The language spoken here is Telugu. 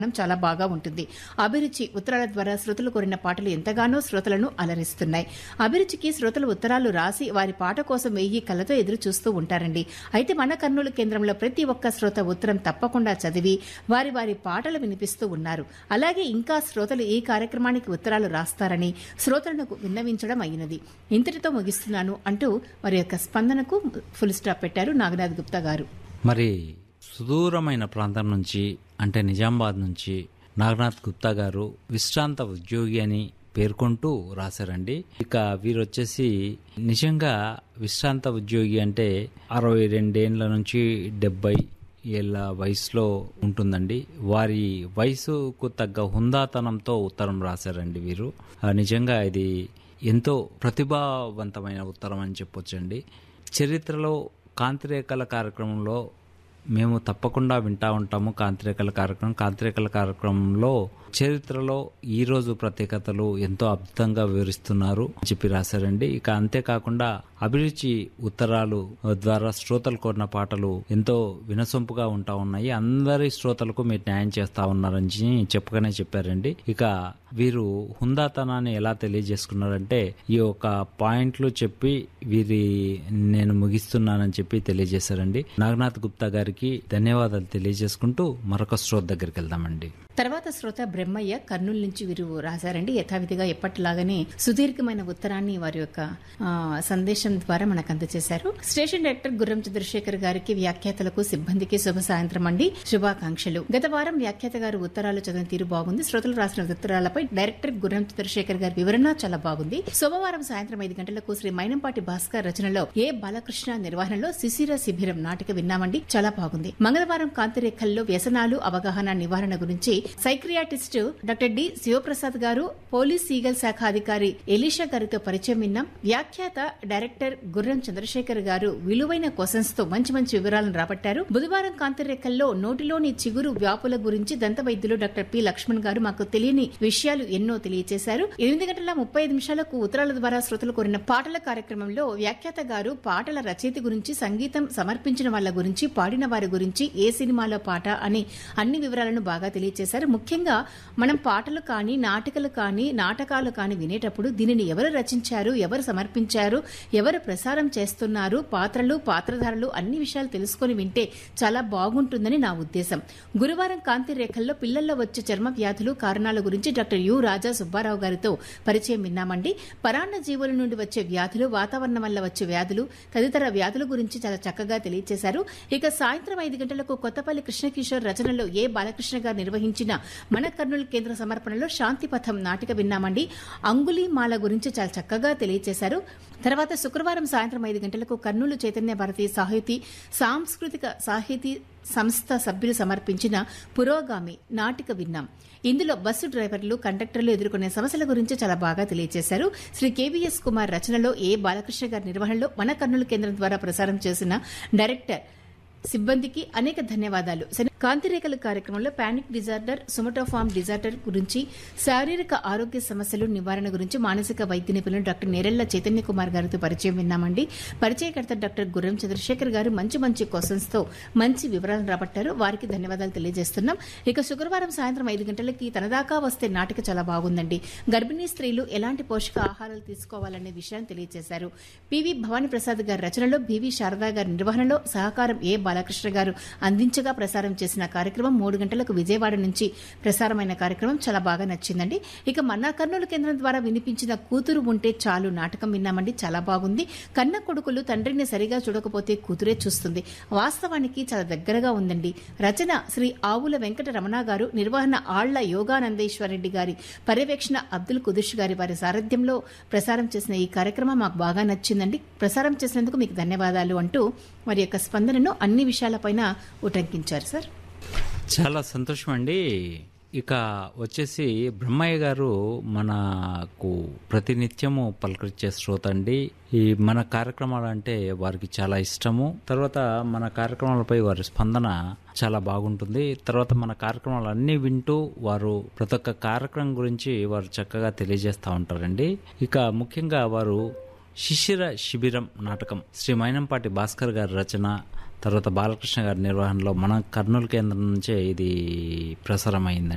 చాలా బాగా ఉంటుంది అభిరుచి ఉత్తరాల ద్వారా శ్రోతలు కోరిన పాటలు ఎంతగానో శ్రోతలను అలరిస్తున్నాయి అభిరుచికి శ్రోతలు ఉత్తరాలు రాసి వారి పాట కోసం వెయ్యి కళ్ళతో ఎదురు చూస్తూ ఉంటారండి అయితే మన కర్నూలు కేంద్రంలో ప్రతి ఒక్క శ్రోత ఉత్తరం తప్పకుండా చదివి వారి వారి పాటలు వినిపిస్తూ ఉన్నారు అలాగే ఇంకా శ్రోతలు ఈ కార్యక్రమానికి ఉత్తరాలు రాస్తారని శ్రోతలకు విన్నవించడం అయినది ఇంతటితో ముగిస్తున్నాను అంటూ వారి యొక్క స్పందనకు ఫుల్ స్టాప్ పెట్టారు నాగనాథ్ గుప్తా గారు మరి సుదూరమైన ప్రాంతం నుంచి అంటే నిజామాబాద్ నుంచి నాగనాథ్ గుప్తా గారు విశ్రాంత ఉద్యోగి అని పేర్కొంటూ రాశారండి ఇక వీరు వచ్చేసి నిజంగా విశ్రాంత ఉద్యోగి అంటే అరవై రెండేండ్ల నుంచి డెబ్బై ఏళ్ళ వయసులో ఉంటుందండి వారి వయసుకు తగ్గ హుందాతనంతో ఉత్తరం రాశారండి వీరు ఆ, నిజంగా ఇది ఎంతో ప్రతిభావంతమైన ఉత్తరం అని చెప్పొచ్చండి చరిత్రలో కాంతిరేఖల కార్యక్రమంలో మేము తప్పకుండా వింటా ఉంటాము కాంతిరేఖల కార్యక్రమం కాంతిరేఖల కార్యక్రమంలో చరిత్రలో ఈ రోజు ప్రత్యేకతలు ఎంతో అద్భుతంగా వివరిస్తున్నారు అని చెప్పి రాశారండి ఇక అంతేకాకుండా అభిరుచి ఉత్తరాలు ద్వారా శ్రోతలు కోరిన పాటలు ఎంతో వినసొంపుగా ఉంటా ఉన్నాయి అందరి శ్రోతలకు మీరు న్యాయం చేస్తా ఉన్నారని చెప్పగానే చెప్పారండి ఇక వీరు హుందాతనాన్ని ఎలా తెలియజేసుకున్నారంటే ఈ యొక్క పాయింట్లు చెప్పి వీరి నేను ముగిస్తున్నానని చెప్పి తెలియజేశారండి నాగనాథ్ గుప్తా గారికి ధన్యవాదాలు తెలియజేసుకుంటూ మరొక శ్రోత దగ్గరికి వెళ్దామండి తర్వాత శ్రోత బ్రహ్మయ్య కర్నూలు నుంచి వీరు రాశారండి యథావిధిగా ఎప్పటిలాగానే సుదీర్ఘమైన ఉత్తరాన్ని వారి యొక్క ఆ, సందేశం ద్వారా మనకు అందజేశారు స్టేషన్ డైరెక్టర్ గుర్రం చంద్రశేఖర్ గారికి వ్యాఖ్యాతలకు సిబ్బందికి శుభ సాయంత్రం అండి శుభాకాంక్షలు గత వారం వ్యాఖ్యాత గారు ఉత్తరాలు చదివిన తీరు బాగుంది శ్రోతలు రాసిన ఉత్తరాలపై డైరెక్టర్ గుర్రం చంద్రశేఖర్ గారి వివరణ చాలా బాగుంది సోమవారం సాయంత్రం ఐదు గంటలకు శ్రీ మైనంపాటి భాస్కర్ రచనలో ఏ బాలకృష్ణ నిర్వహణలో శిశిర శిబిరం నాటిక విన్నామండి చాలా బాగుంది మంగళవారం కాంతిరేఖల్లో వ్యసనాలు అవగాహన నివారణ గురించి సైక్రియాటిస్ట్ డాక్టర్ డి శివప్రసాద్ గారు పోలీస్ ఈగల్ శాఖ అధికారి ఎలీషా గారితో పరిచయం విన్నాం వ్యాఖ్యాత డైరెక్టర్ గుర్రం చంద్రశేఖర్ గారు విలువైన క్వశ్చన్స్ తో మంచి మంచి వివరాలను రాబట్టారు బుధవారం కాంతిరేఖల్లో నోటిలోని చిగురు వ్యాపుల గురించి దంత వైద్యులు డాక్టర్ పి లక్ష్మణ్ గారు మాకు తెలియని విషయాలు ఎన్నో తెలియజేశారు ఎనిమిది గంటల ముప్పై ఐదు నిమిషాలకు ఉత్తరాల ద్వారా శ్రోతలు కోరిన పాటల కార్యక్రమంలో వ్యాఖ్యాత గారు పాటల రచయిత గురించి సంగీతం సమర్పించిన వాళ్ళ గురించి పాడిన వారి గురించి ఏ సినిమాలో పాట అని అన్ని వివరాలను బాగా తెలియజేశారు ముఖ్యంగా మనం పాటలు కానీ నాటికలు కానీ నాటకాలు కానీ వినేటప్పుడు దీనిని ఎవరు రచించారు ఎవరు సమర్పించారు ఎవరు ప్రసారం చేస్తున్నారు పాత్రలు పాత్రధారులు అన్ని విషయాలు తెలుసుకొని వింటే చాలా బాగుంటుందని నా ఉద్దేశం గురువారం కాంతి రేఖల్లో పిల్లల్లో వచ్చే చర్మ వ్యాధులు కారణాల గురించి డాక్టర్ యు రాజా సుబ్బారావు గారితో పరిచయం విన్నామండి పరాన్న జీవుల నుండి వచ్చే వ్యాధులు వాతావరణం వల్ల వచ్చే వ్యాధులు తదితర వ్యాధుల గురించి చాలా చక్కగా తెలియజేశారు ఇక సాయంత్రం ఐదు గంటలకు కొత్తపల్లి కృష్ణకిషోర్ రచనలో ఏ బాలకృష్ణ గారు నిర్వహించిన మన కర్నూలు కేంద్ర సమర్పణలో శాంతిపథం నాటిక విన్నామండి అంగుళీ మాల గురించి చాలా చక్కగా తెలియజేశారు తర్వాత శుక్రవారం సాయంత్రం ఐదు గంటలకు కర్నూలు చైతన్య భారతి సాహితీ సాంస్కృతిక సాహితీ సంస్థ సభ్యులు సమర్పించిన పురోగామి నాటిక విన్నాం ఇందులో బస్సు డ్రైవర్లు కండక్టర్లు ఎదుర్కొనే సమస్యల గురించి చాలా బాగా తెలియజేశారు శ్రీ కేవీఎస్ కుమార్ రచనలో ఏ బాలకృష్ణ గారి నిర్వహణలో మన కర్నూలు కేంద్రం ద్వారా ప్రసారం చేసిన డైరెక్టర్ సిబ్బందికి అనేక ధన్యవాదాలు శని- కాంతిరేఖల కార్యక్రమంలో పానిక్ డిజార్డర్ సుమటోఫామ్ డిజార్డర్ గురించి శారీరక ఆరోగ్య సమస్యలు నివారణ గురించి మానసిక వైద్య నిపుణులు డాక్టర్ నేరెళ్ల చైతన్య కుమార్ గారితో పరిచయం విన్నామండి పరిచయకర్త డాక్టర్ గుర్రం చంద్రశేఖర్ గారు మంచి మంచి క్వశ్చన్స్ తో మంచి వివరాలను రాబట్టారు వారికి ధన్యవాదాలు తెలియజేస్తున్నాం ఇక శుక్రవారం సాయంత్రం ఐదు గంటలకి తనదాకా వస్తే నాటిక చాలా బాగుందండి గర్భిణీ స్త్రీలు ఎలాంటి పోషక ఆహారాలు తీసుకోవాలనే విషయాన్ని తెలియజేశారు పివి భవానీ ప్రసాద్ గారి రచనలో బివి శారదా గారి నిర్వహణలో సహకారం ఏ బాలకృష్ణ గారు అందించగా ప్రసారం చేసిన కార్యక్రమం మూడు గంటలకు విజయవాడ నుంచి ప్రసారమైన కార్యక్రమం చాలా బాగా నచ్చిందండి ఇక మన్నా కర్నూలు కేంద్రం ద్వారా వినిపించిన కూతురు ఉంటే చాలు నాటకం విన్నామండి చాలా బాగుంది కన్న కొడుకులు తండ్రిని సరిగా చూడకపోతే కూతురే చూస్తుంది వాస్తవానికి చాలా దగ్గరగా ఉందండి రచన శ్రీ ఆవుల వెంకట రమణ గారు నిర్వహణ ఆళ్ల యోగానందేశ్వరరెడ్డి గారి పర్యవేక్షణ అబ్దుల్ కుదుష్ గారి వారి సారథ్యంలో ప్రసారం చేసిన ఈ కార్యక్రమం మాకు బాగా నచ్చిందండి ప్రసారం చేసినందుకు మీకు ధన్యవాదాలు అంటూ వారి యొక్క స్పందనను అన్ని విషయాలపైన ఉటంకించారు సార్ చాలా సంతోషం అండి ఇక వచ్చేసి బ్రహ్మయ్య గారు మనకు ప్రతినిత్యము పలకరించే శ్రోత అండి ఈ మన కార్యక్రమాలు అంటే వారికి చాలా ఇష్టము తర్వాత మన కార్యక్రమాలపై వారి స్పందన చాలా బాగుంటుంది తర్వాత మన కార్యక్రమాలు అన్నీ వింటూ వారు ప్రతి ఒక్క కార్యక్రమం గురించి వారు చక్కగా తెలియజేస్తూ ఉంటారండి ఇక ముఖ్యంగా వారు శిశిర శిబిరం నాటకం శ్రీ మైనంపాటి భాస్కర్ గారి రచన తర్వాత బాలకృష్ణ గారి నిర్వహణలో మన కర్నూలు కేంద్రం నుంచే ఇది ప్రసారం అయిందండి